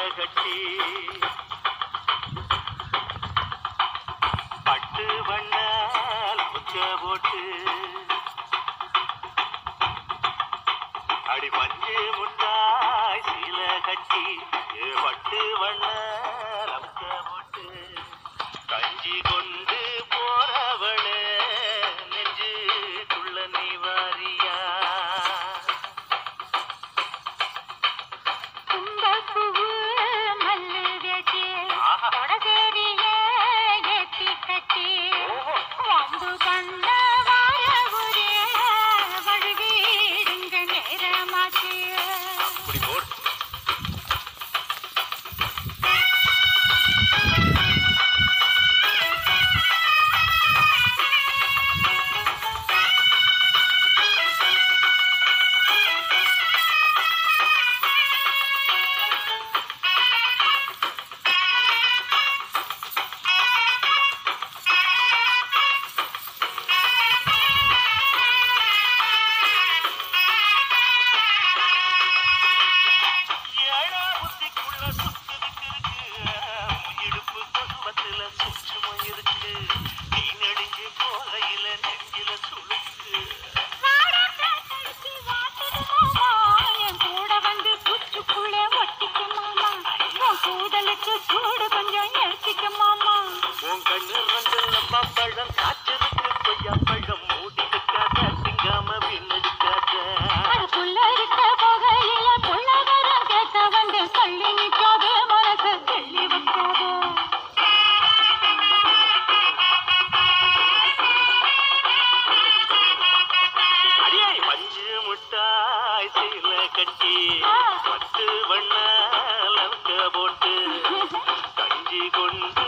கட்டி பட்டு வண்ணால் முச்ச போட்டு அடி பஞ்சு முட்டாய் சீல கட்டி ஏ பட்டு வண்ணால் முச்ச போட்டு கஞ்சி கொண்டு போறவளே நெஞ்சுக்குள்ள நீ வாரியா கும்பப்பூவு மல்லு வேட்டி ஆஹா. கொடசேரிய ஏத்தி கட்டி ஓஹோ. வம்பு பண்ண வாய ஒரே வழுவிடுங்க நேரமாச்சு அப்படி போடு ஏழா புத்திக்குள்ள சுத்துதுக்கு இருக்கு இடுப்பு கொசுவத்துல சுற்றுமும் இருக்கு நீ நெடுஞ்சு போகையில நெஞ்சில சுளுக்கு வாடா காத்தடிச்சு வாட்டுது மாமா என் கூட வந்து குச்சுக்குள்ளே ஒட்டிக்கு மாமா உன் கூதலுக்கு சூடு கொஞ்சம் எடுத்துக்க மாமா உன் கண்ணு ரெண்டுல பப்பழம் காய்ச்சலுக்கு கொய்யா பழம் மூடி வைக்காத திங்காம வீணடிக்காத அது புள்ள இருக்க போகையில பொள்ளவரம் கேட்க வந்து தள்ளி நிற்காதே மனசை தெள்ளி வைக்காதே அடியே பஞ்சு முட்டாய் சீல கட்டி பட்டு வண்ண லங்க போட்டு கஞ்சி கொண்டு